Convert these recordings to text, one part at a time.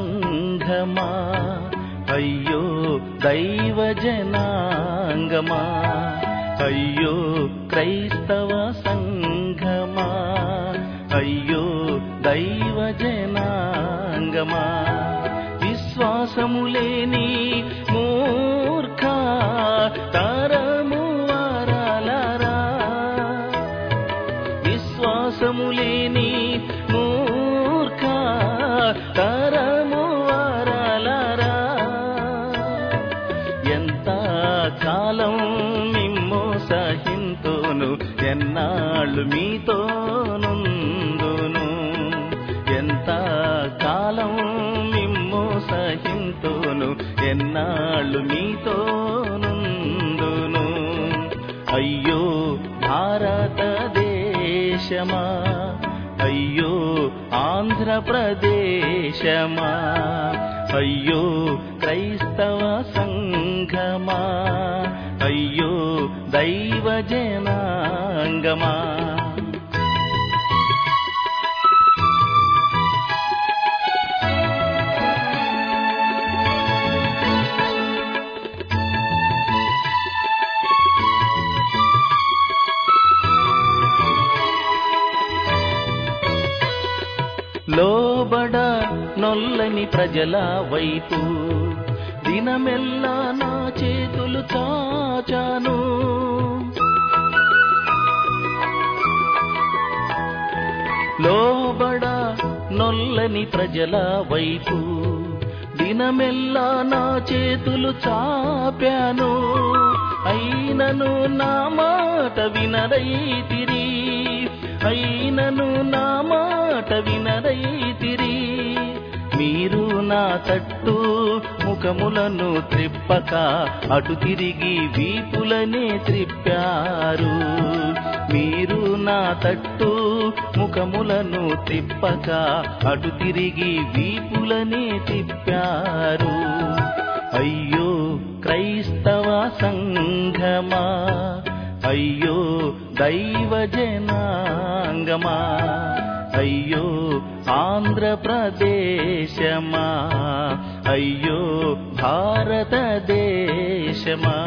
సంఘమా అయ్యో దైవ జనాంగమా అయ్యో క్రైస్తవ సంఘమా అయ్యో దైవ జనాంగమా విశ్వాసము లేని మూర్ఖ తరము వారలారా విశ్వాసము లేని మూర్ఖ తరము వారలారా ఎంత కాలం మిమ్మో సహింతును ఎన్నాళ్ళు మీతో నుందును ఎంత కాలం మిమ్మో సహింతును ఎన్నాళ్ళు మీతో నుందును అయ్యో భారతదేశమా అయ్యో ఆంధ్రప్రదేశమా అయ్యో క్రైస్తవ సంఘమా అయ్యో దైవ జనాంగమా లోబడ నొల్లని ప్రజల వైపు దినమెల్లా నా చేతులు చాచాను లోబడ నొల్లని ప్రజల వైపు దినమెల్లా నా చేతులు చాపాను అయినను నా మాట వినరైతిరి అయినను నా మాట వినరైతిరి మీరు నా తట్టు ముఖములను త్రిప్పక అటు తిరిగి వీపులనే త్రిప్పారు మీరు నా తట్టు ముఖములను తిప్పక అటు తిరిగి వీపులనే తిప్పారు అయ్యో క్రైస్తవ సంఘమా అయ్యో దైవ జనాంగమా అయ్యో ఆంధ్రప్రదేశమా అయ్యో భారతదేశమా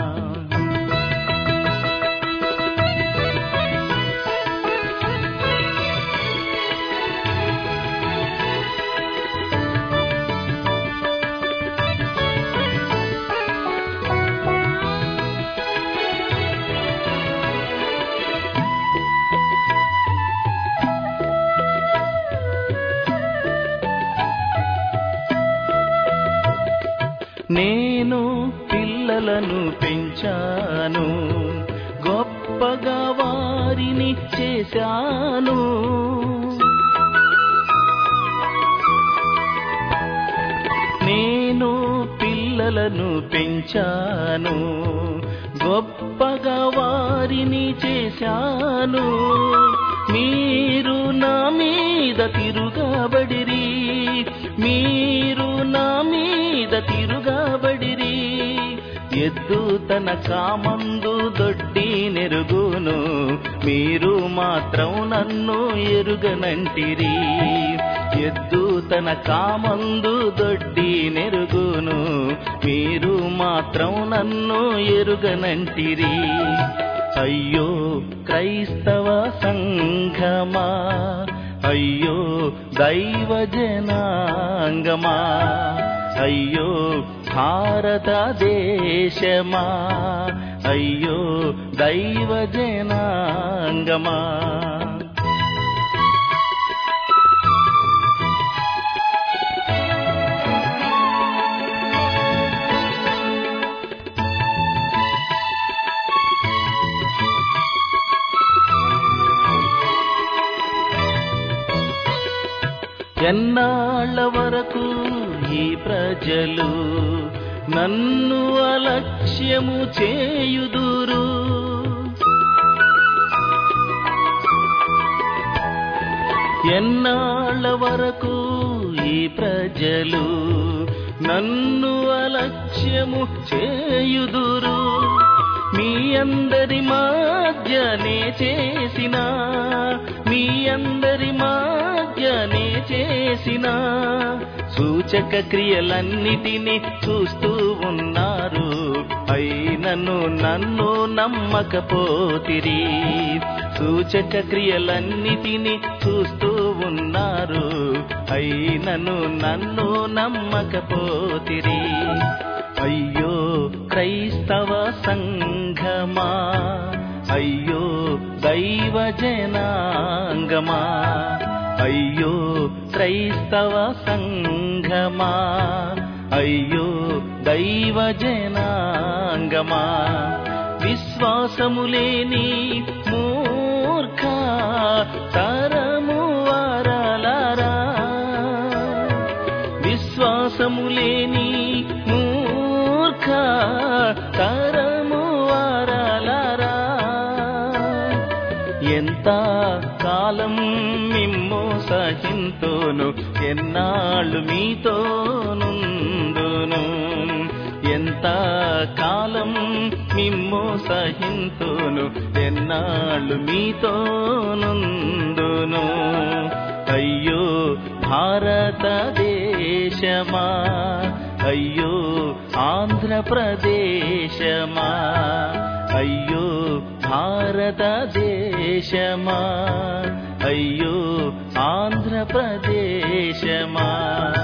నేను పిల్లలను పెంచాను గొప్పగా వారిని చేశాను నేను పిల్లలను పెంచాను గొప్పగా వారిని చేశాను మీరు నా మీద తిరుగబడిరి మీరు నా మీద తిరుగబడిరి ఎద్దు తన కామందు దొడ్డి నెరుగును మీరు మాత్రం నన్ను ఎరుగనంటిరి ఎద్దు తన కామందు దొడ్డి నెరుగును మీరు మాత్రం నన్ను ఎరుగనంటిరి అయ్యో క్రైస్తవ సంఘమా అయ్యో దైవ జనాంగమా అయ్యో భారతదేశమా అయ్యో దైవ జనాంగమా ఎన్నాళ్ళ వరకు ఈ ప్రజలు నన్ను అలక్ష్యము చేయుదురు ఎన్నాళ్ళ వరకు ఈ ప్రజలు నన్ను అలక్ష్యము చేయుదురు మీ అందరి మధ్యనే చేసిన మీ అందరి మధ్య వలనే చేసిన సూచక క్రియలన్నిటినీ చూస్తూ ఉన్నారు అయినను నన్ను నమ్మకపోతిరి సూచక క్రియలన్నిటినీ చూస్తూ ఉన్నారు అయినను నన్ను నమ్మకపోతిరి అయ్యో క్రైస్తవ సంఘమా అయ్యో దైవ జనాంగమా అయ్యో క్రైస్తవ సంఘమా అయ్యో దైవ జనాంగమా విశ్వాసము లేని మూర్ఖ తరము వారలారా విశ్వాసము లేని మూర్ఖ తరము వారలారా ఎంత కాలం మిమ్ము సహింతోను ఎన్నాళ్ళు మీతో నుందును ఎంత కాలం మిమ్ము సహింతును ఎన్నాళ్ళు మీతో నుందును అయ్యో భారతదేశమా అయ్యో ఆంధ్రప్రదేశమా అయ్యో భారతదేశమా అయ్యో ఆంధ్రప్రదేశమా